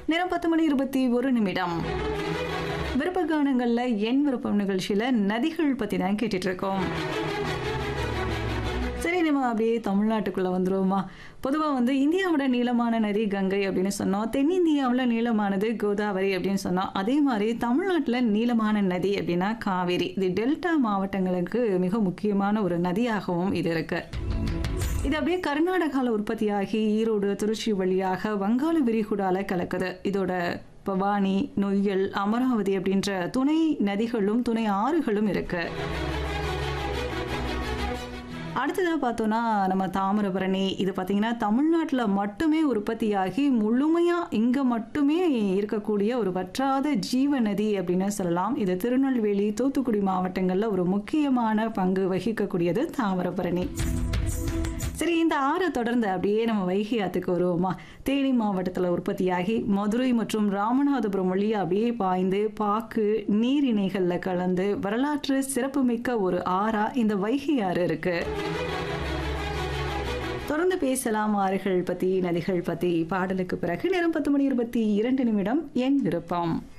நேரம் பத்து மணி இருபத்தி ஒரு நிமிடம் விருப்ப கானங்கள்ல என் விருப்பம் நிகழ்ச்சியில நதிகள் பத்தி தான் கேட்டுட்டு இருக்கோம் சரி நம்ம அப்படியே தமிழ்நாட்டுக்குள்ள வந்துருவோமா பொதுவாக வந்து இந்தியாவோட நீளமான நதி கங்கை அப்படின்னு சொன்னோம் தென்னிந்தியாவில் நீளமானது கோதாவரி அப்படின்னு சொன்னோம் அதே மாதிரி தமிழ்நாட்டில் நீளமான நதி அப்படின்னா காவேரி இது டெல்டா மாவட்டங்களுக்கு மிக முக்கியமான ஒரு நதியாகவும் இது இருக்கு இது அப்படியே கர்நாடகாவில் உற்பத்தியாகி ஈரோடு திருச்சி வழியாக வங்காள விரிகுடால கலக்குது இதோட பவானி நொய்யல் அமராவதி அப்படின்ற துணை நதிகளும் துணை ஆறுகளும் இருக்கு அடுத்ததாக பார்த்தோன்னா நம்ம தாமிரபரணி இது பார்த்திங்கன்னா தமிழ்நாட்டில் மட்டுமே உற்பத்தியாகி முழுமையாக இங்கே மட்டுமே இருக்கக்கூடிய ஒரு வற்றாத ஜீவ நதி அப்படின்னு சொல்லலாம் இது திருநெல்வேலி தூத்துக்குடி மாவட்டங்களில் ஒரு முக்கியமான பங்கு வகிக்கக்கூடியது தாமிரபரணி சரி இந்த ஆறை தொடர்ந்து அப்படியே நம்ம வைகை ஆத்துக்கு வருவோமா தேனி மாவட்டத்தில் உற்பத்தியாகி மதுரை மற்றும் ராமநாதபுரம் வழியாக அப்படியே பாய்ந்து பாக்கு நீரிணைகளில் கலந்து வரலாற்று சிறப்புமிக்க ஒரு ஆறா இந்த வைகை ஆறு இருக்கு தொடர்ந்து பேசலாம் ஆறுகள் பற்றி நதிகள் பற்றி பாடலுக்கு பிறகு நேரம் பத்து மணி இருபத்தி இரண்டு நிமிடம் என் விருப்பம்